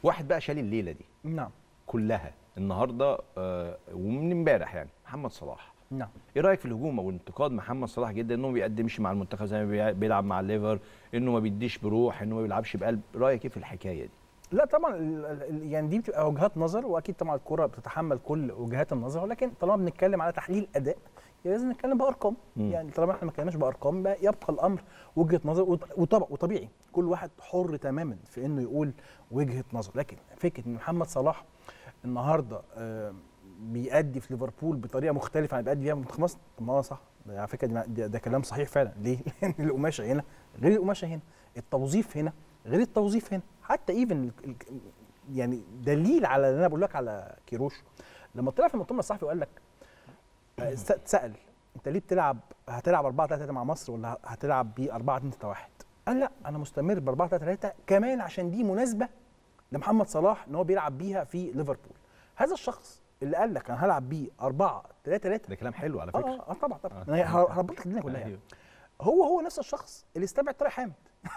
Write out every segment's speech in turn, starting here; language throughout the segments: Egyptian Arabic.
واحد بقى شال الليله دي نعم كلها النهارده آه ومن امبارح يعني محمد صلاح نعم ايه رايك في الهجوم او انتقاد محمد صلاح جدا انه ما بيقدمش مع المنتخب زي ما بي- بيلعب مع الليفر انه ما بيديش بروح انه ما بيلعبش بقلب رايك ايه في الحكايه دي لا طبعا ال- ال- يعني دي بتبقى وجهات نظر واكيد طبعا الكره بتتحمل كل وجهات النظر ولكن طالما بنتكلم على تحليل اداء يبقى لازم نتكلم بارقام مم. يعني طالما احنا ما اتكلمناش بارقام بقى يبقى الامر وجهه نظر وط- وطبع وطبيعي كل واحد حر تماما في انه يقول وجهه نظر لكن فكره ان محمد صلاح النهارده آه، بيأدي في ليفربول بطريقه مختلفه عن اللي بيأدي بيها في منتخب مصر طب ما هو صح ده على فكره دي- ده, ده كلام صحيح فعلا ليه؟ لان القماشه هنا غير القماشه هنا التوظيف هنا غير التوظيف هنا حتى ايفن يعني دليل على اللي انا بقول لك على كيروش لما طلع في المؤتمر الصحفي وقال لك آه، س- اتسال انت ليه بتلعب هتلعب 4 3 3 مع مصر ولا هتلعب ب 4 2 3 1 قال لا انا مستمر ب 4 3 3 كمان عشان دي مناسبه لمحمد صلاح ان هو بيلعب بيها في ليفربول هذا الشخص اللي قال لك انا هلعب بيه 4 3 3 ده كلام حلو على اه فكره اه آه، طبعا طبعا آه. انا هر- هربط لك الدنيا كلها أيوه. هو هو نفس الشخص اللي استبعد طارق حامد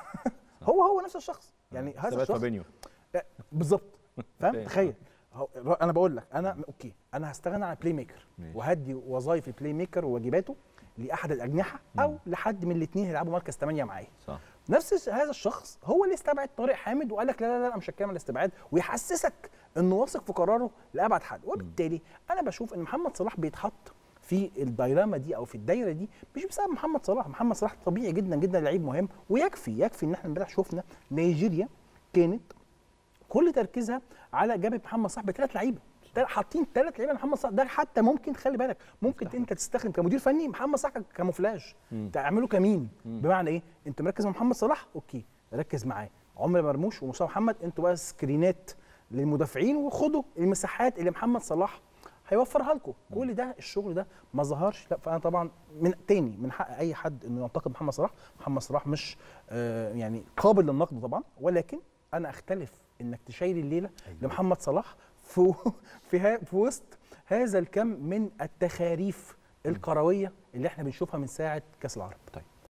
هو هو نفس الشخص يعني هذا ثبات الشخص فابينيو بالظبط فاهم فاهم. تخيل هو- انا بقول لك انا اوكي انا هستغنى عن البلاي ميكر ماشي. وهدي وظائف البلاي ميكر وواجباته لاحد الاجنحه او لحد من الاثنين هيلعبوا مركز 8 معايا صح نفس هذا الشخص هو اللي استبعد طارق حامد وقال لك لا لا لا انا مش هتكلم عن الاستبعاد ويحسسك انه واثق في قراره لابعد حد وبالتالي انا بشوف ان محمد صلاح بيتحط في الدايلاما دي او في الدايره دي مش بسبب محمد صلاح محمد صلاح طبيعي جدا جدا لعيب مهم ويكفي يكفي ان احنا امبارح شفنا نيجيريا كانت كل تركيزها على جبهه محمد صلاح بثلاث لعيبه تل- حاطين ثلاث لعيبه محمد صلاح ده حتى ممكن خلي بالك ممكن انت تستخدم كمدير فني محمد صلاح كاموفلاج تعمله كمين بمعنى ايه انت مركز مع محمد صلاح اوكي ركز معاه عمر مرموش ومصطفى محمد انتوا بقى سكرينات للمدافعين وخدوا المساحات اللي محمد صلاح هيوفرها لكم كل ده الشغل ده ما ظهرش لا فانا طبعا من تاني من حق اي حد انه ينتقد محمد صلاح محمد صلاح مش آه يعني قابل للنقد طبعا ولكن انا اختلف انك تشيل الليله أيوة. لمحمد صلاح في في, ها في وسط هذا الكم من التخاريف الكرويه اللي احنا بنشوفها من ساعه كاس العرب طيب